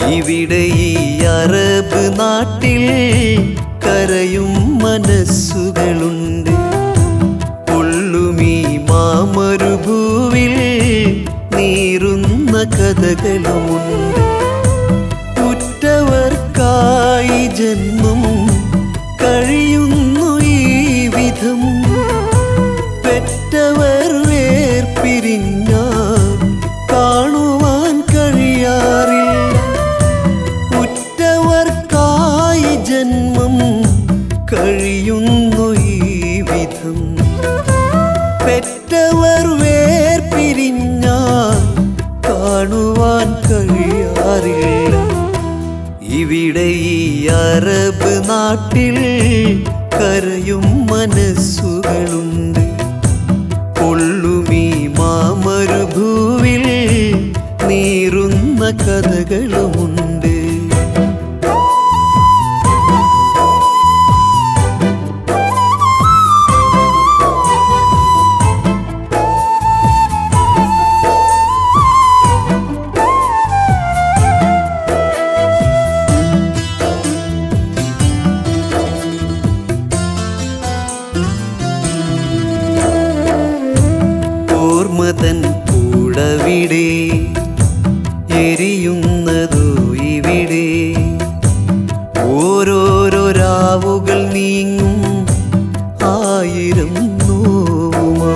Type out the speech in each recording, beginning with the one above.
ഇവിടെ ഈ അറബ് നാട്ടിൽ കരയും മനസ്സുകളുണ്ട് പൊള്ളുമീ മാമരുഭൂവിൽ നീറുന്ന കഥകളുമുണ്ട് ഉറ്റവർക്കായി ജന്മം കഴിയുന്നു ഈ വിധം പെറ്റവർ വേർപിരിഞ്ഞാൽ കാണുവാൻ കഴിയാറില്ല ഉറ്റവർക്കായി ജന്മം കഴിയുന്നു ഈ വിധം പെറ്റവർ വേർപിരിഞ്ഞാൽ കാണുവാൻ കഴിയാറില്ല ഇവിടെ ഈ അറബ് നാട്ടിൽ കരയും മനസ്സുകളുണ്ട് പൊള്ളുമീ മാമരുഭൂവിൽ നീറുന്ന കഥകളുമുണ്ട് ഓർമ്മതൻ കൂടവിടെ എരിയുന്നതോ ഇവിടെ ഓരോരോ രാവുകൾ നീങ്ങും ആയിരം നോവുമാ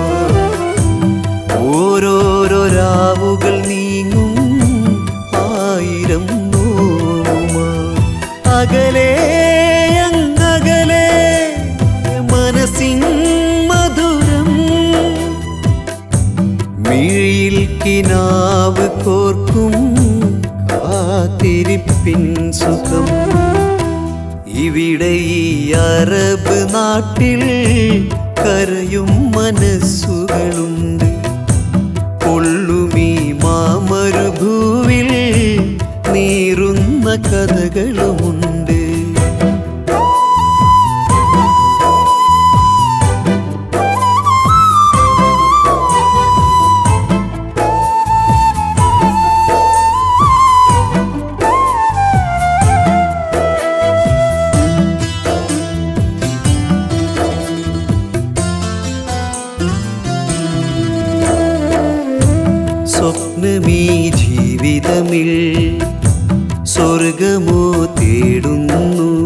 ഓരോരോ രാവുകൾ നീങ്ങും ആയിരം നോവുമാ അകലേ അങ്ങകലേ മനസ്സിൻ മധുരം മിഴിയിൽ കിനാവ് കോർക്കും കാത്തിരിപ്പിൻ സുഖം ഇവിടെ ഈ അറബ് നാട്ടിൽ കരയും മനസ്സുകളുണ്ട് പൊള്ളുമീ മാമരുഭൂവിൽ നീറുന്ന കഥകളുമുണ്ട് സ്വപ്നമീ ജീവിതമിൽ സ്വർഗമോ തേടുന്നു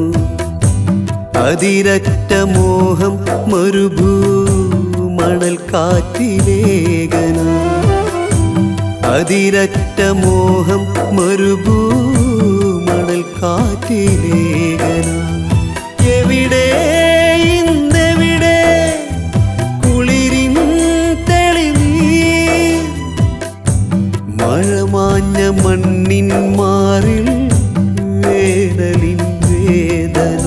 അതിരറ്റ മോഹം മരുഭൂ മണൽ കാറ്റിലേകന അതിരറ്റ മോഹം മരുഭൂ മണൽ കാറ്റിലേകന എവിടെ ഇന്നെവിടെ കുളിരിൻ തെളിനീർ മഴമാഞ്ഞ മണ്ണിൻ മാറിൽ വേനലിൻ വേദന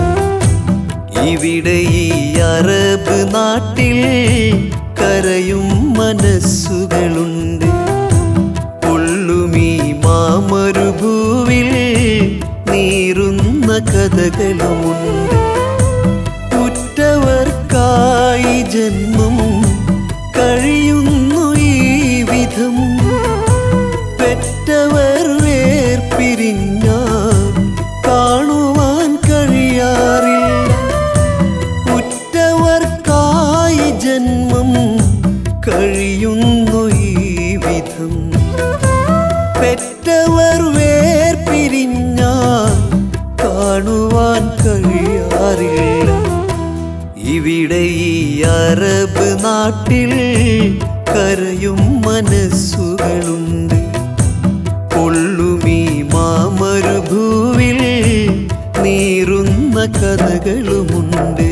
ഇവിടെ ഈ അറബ് നാട്ടിൽ കരയും മനസ്സുകളുണ്ട് പൊള്ളുമീ മാമരുഭൂവിൽ നീറുന്ന കഥകളുമുണ്ട് ഉറ്റവർക്കായി ജന്മം കഴിയുന്നു ഈ വിധം പെറ്റവർ വേർപിരിഞ്ഞാൽ കാണുവാൻ കഴിയാറില്ല ഉറ്റവർക്കായി ജന്മം കഴിയുന്നു ഈ വിധം പെറ്റവർ വേർപിരിഞ്ഞാൽ കാണുവാൻ കഴിയാറില്ല ഇവിടെ ഈ അറബ് നാട്ടിൽ കരയും മനസ്സുകളുണ്ട് പൊള്ളുമീ മാമരുഭൂവിൽ നീറുന്ന കഥകളുമുണ്ട്